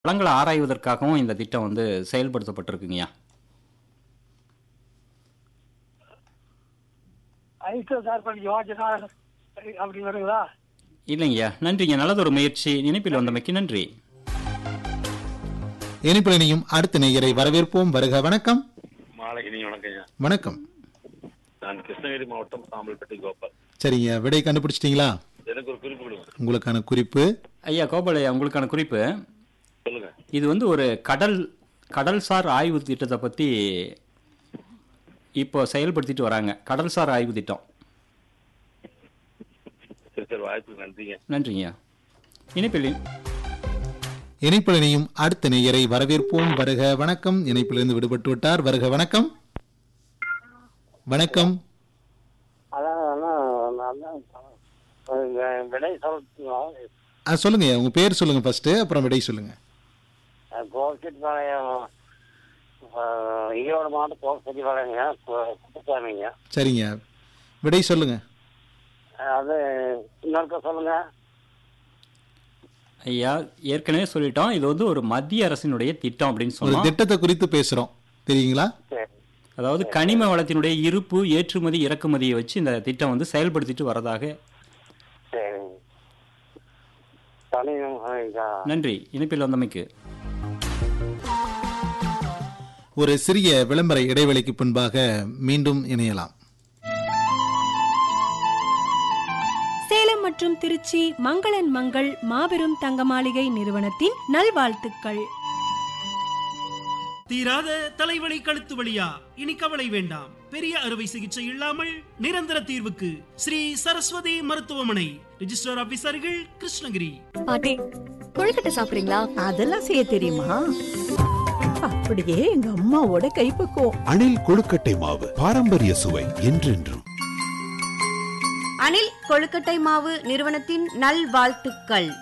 வளங்களை ஆராய்வதற்காகவும் இந்த திட்டம் வந்து செயல்படுத்தப்பட்டிருக்குங்கய்யா ஐஸ்வ சார்பன் யோஜனா அப்படி வருங்களா இல்லைங்கய்யா நன்றிங்க நல்லதொரு முயற்சி இணைப்பில் வந்தமைக்கு நன்றி இனிப்பிலனையும் அடுத்த நேயரை வரவேற்போம் வருக வணக்கம் மாலை இனி வணக்கங்க வணக்கம் நான் கிருஷ்ணகிரி மாவட்டம் சாம்பல்பட்டி கோபால் சரிங்க விடை கண்டுபிடிச்சிட்டீங்களா எனக்கு ஒரு குறிப்பு கொடுங்க உங்களுக்கான குறிப்பு ஐயா கோபாலையா உங்களுக்கான குறிப்பு சொல்லுங்க இது வந்து ஒரு கடல் கடல்சார் ஆய்வு திட்டத்தை பற்றி இப்போ செயல்படுத்திட்டு வராங்க கடல்சார் ஆய்வு திட்டம் சரி சரி வாய்ப்பு நன்றிங்க நன்றிங்கய்யா இணைப்பில் இணைப்பிலனையும் அடுத்த நேயரை வரவேற்போம் வருக வணக்கம் இணைப்பிலிருந்து விடுபட்டு விட்டார் வருக வணக்கம் வணக்கம் அதான் நான் தான் விடை சொல்லணும் ஆ, சொல்லுங்க உங்க பேர் சொல்லுங்க ஃபர்ஸ்ட் அப்புறம் விடை சொல்லுங்க கோபிச்செட்டிப்பாளையம் ஈரோடு மாவட்டம் கோபிச்செட்டிப்பாளையங்க குப்புசாமிங்க சரிங்க விடை சொல்லுங்க அது இன்னொருக்க சொல்லுங்க ஐயா ஏற்கனவே சொல்லிட்டோம் இது வந்து ஒரு மத்திய அரசினுடைய திட்டம் அப்படின்னு ஒரு சொன்னோம் திட்டத்தை குறித்து பேசுறோம் தெரியுங்களா சரி அதாவது கனிம வளத்தினுடைய இருப்பு ஏற்றுமதி இறக்குமதியை வச்சு இந்த திட்டம் வந்து செயல்படுத்திட்டு வரதாக சரி தனி நன்றி இணைப்பில் வந்தமைக்கு ஒரு சிறிய விளம்பர இடைவெளிக்கு பின்பாக மீண்டும் இணையலாம் சேலம் மற்றும் திருச்சி மங்களன் மங்கள் மாபெரும் தங்க மாளிகை நிறுவனத்தின் நல்வாழ்த்துக்கள் தீராத தலைவலி கழுத்து வலியா இனி கவலை வேண்டாம் பெரிய அறுவை சிகிச்சை இல்லாமல் நிரந்தர தீர்வுக்கு ஸ்ரீ சரஸ்வதி மருத்துவமனை ரிஜிஸ்டர் ஆபீசர்கள் கிருஷ்ணகிரி பாட்டி கொழுக்கட்டை சாப்பிடுறீங்களா அதெல்லாம் செய்ய தெரியுமா அப்படியே எங்க அம்மாவோட கைப்பக்குவம் அணில் கொழுக்கட்டை மாவு பாரம்பரிய சுவை என்றென்றும் அனில் கொழுக்கட்டை மாவு நிறுவனத்தின் நல்வாழ்த்துக்கள்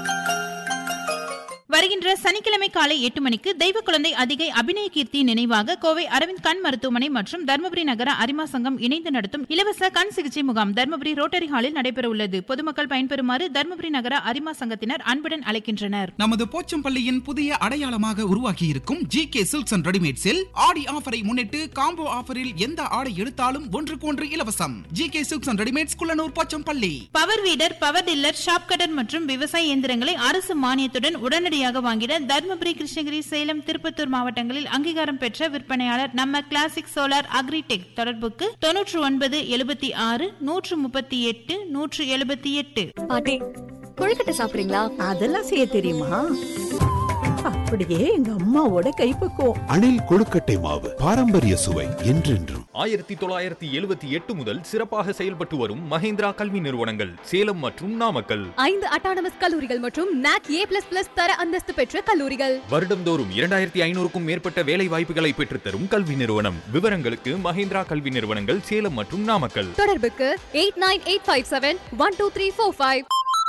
வருகின்ற சனிக்கிழமை காலை எட்டு மணிக்கு தெய்வ குழந்தை அதிகை அபிநய கீர்த்தி நினைவாக கோவை அரவிந்த் கண் மருத்துவமனை மற்றும் தருமபுரி நகர அரிமா சங்கம் இணைந்து நடத்தும் இலவச கண் சிகிச்சை முகாம் தருமபுரி ரோட்டரி ஹாலில் நடைபெற உள்ளது பொதுமக்கள் பயன்பெறுமாறு தருமபுரி நகர அரிமா சங்கத்தினர் அன்புடன் அழைக்கின்றனர் நமது போச்சம்பள்ளியின் புதிய அடையாளமாக உருவாகி இருக்கும் ஜி கே சில்க்ஸ் அண்ட் ரெடிமேட்ஸில் ஆடி ஆஃபரை முன்னிட்டு காம்போ ஆஃபரில் எந்த ஆடை எடுத்தாலும் ஒன்றுக்கு ஒன்று இலவசம் G K silks and readymades Kullanur Pochampalli power weeder power tiller shop cutter மற்றும் விவசாய இயந்திரங்களை அரசு மானியத்துடன் உடனடியாக வாங்கிட தருமபுரி கிருஷ்ணகிரி சேலம் திருப்பத்தூர் மாவட்டங்களில் அங்கீகாரம் பெற்ற விற்பனையாளர் நம்ம கிளாசிக் சோலார் அக்ரிடெக் தொடர்புக்கு தொன்னூற்று ஒன்பது எழுபத்தி ஆறு நூற்று முப்பத்தி எட்டு நூற்று எழுபத்தி எட்டு பாட்டி கொழுக்கட்டை சாப்பிடுறீங்களா அதெல்லாம் செய்ய தெரியுமா அப்படியே எங்க அம்மாவோட கைப்பக்குவம் அணில் கொழுக்கட்டை மாவு பாரம்பரிய சுவை என்றென்றும் ஆயிரத்தி தொள்ளாயிரத்தி எழுபத்தி எட்டு முதல் சிறப்பாக செயல்பட்டு வரும் மஹேந்திரா கல்வி நிறுவனங்கள் சேலம் மற்றும் நாமக்கல் ஐந்து அட்டானமஸ் கல்லூரிகள் மற்றும் நாக் ஏ பிளஸ் பிளஸ் தர அந்தஸ்து பெற்ற கல்லூரிகள் வருடந்தோறும் இரண்டாயிரத்தி ஐநூறுக்கும் மேற்பட்ட வேலை வாய்ப்புகளை பெற்றுத்தரும் கல்வி நிறுவனம் விவரங்களுக்கு மஹேந்திரா கல்வி நிறுவனங்கள் சேலம் மற்றும் நாமக்கல் தொடர்புக்கு eight nine eight five seven one two three four five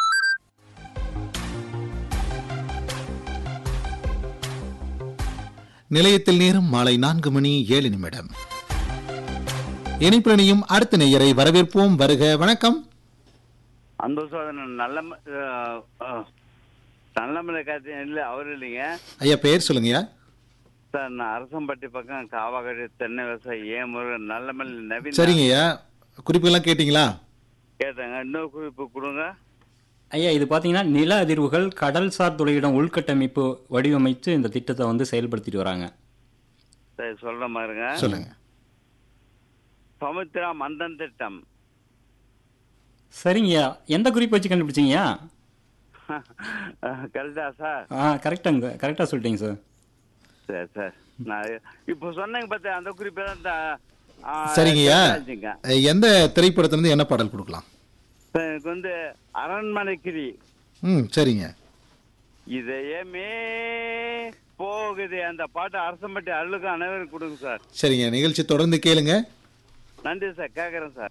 நிலையத்தில் நேரம் மாலை நான்கு மணி ஏழு நிமிடம் இணைப்பிலனையும் அடுத்த நேயரை வரவேற்போம் வருக வணக்கம் அந்த சோதனை நல்ல நல்லமலை காத்தி இல்லை அவர் இல்லைங்க ஐயா பெயர் சொல்லுங்கய்யா சார் நான் அரசம்பட்டி பக்கம் காவாக்கடி தென்னை விவசாயி ஏன் முருகன் நல்லமலை நவீன் சரிங்கய்யா குறிப்புகள்லாம் கேட்டிங்களா கேட்டாங்க இன்னொரு குறிப்பு கொடுங்க ஐயா இது பார்த்தீங்கன்னா நில அதிர்வுகள் கடல்சார் துறையிடம் உள்கட்டமைப்பு வடிவமைத்து இந்த திட்டத்தை வந்து செயல்படுத்திட்டு வராங்க சரி சொல்ற மாதிரிங்க சொல்லுங்க சமுத்திரா மந்தன் திட்டம் சரிங்கய்யா எந்த குறிப்பு வச்சு கண்டுபிடிச்சீங்கய்யா கரெக்டா சார் ஆ கரெக்டாங்க கரெக்டாக சொல்லிட்டீங்க சார் சரி சார் நான் இப்போ சொன்னீங்க பார்த்தா அந்த குறிப்பு தான் த- ஆ, சரிங்கய்யா தெரிஞ்சுங்க. எந்த திரைப்படத்திலிருந்து என்ன பாடல் கொடுக்கலாம் சார், எனக்கு வந்து அரண்மனை கிரி ம் சரிங்க இதயமே போகுது அந்த பாட்டு அரசம்பட்டி அருளுக்கு அனைவரும் கொடுங்க சார் சரிங்க நிகழ்ச்சி தொடர்ந்து கேளுங்க நன்றி சார் கேட்குறேன் சார்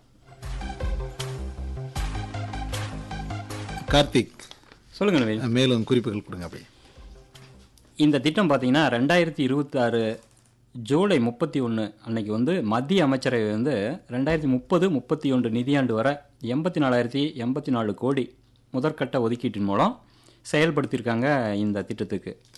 கார்த்திக் சொல்லுங்க நவீன் மேலும் குறிப்புகள் கொடுங்க அப்படி இந்த திட்டம் பார்த்தீங்கன்னா ரெண்டாயிரத்தி இருபத்தாறு ஜூலை முப்பத்தி ஒன்று அன்னைக்கு வந்து மத்திய அமைச்சரவை வந்து ரெண்டாயிரத்தி முப்பது முப்பத்தி ஒன்று நிதியாண்டு வரை எண்பத்தி நாலாயிரத்தி எண்பத்தி நாலு கோடி முதற்கட்ட ஒதுக்கீட்டின் மூலம் செயல்படுத்தியிருக்காங்க இந்த திட்டத்துக்கு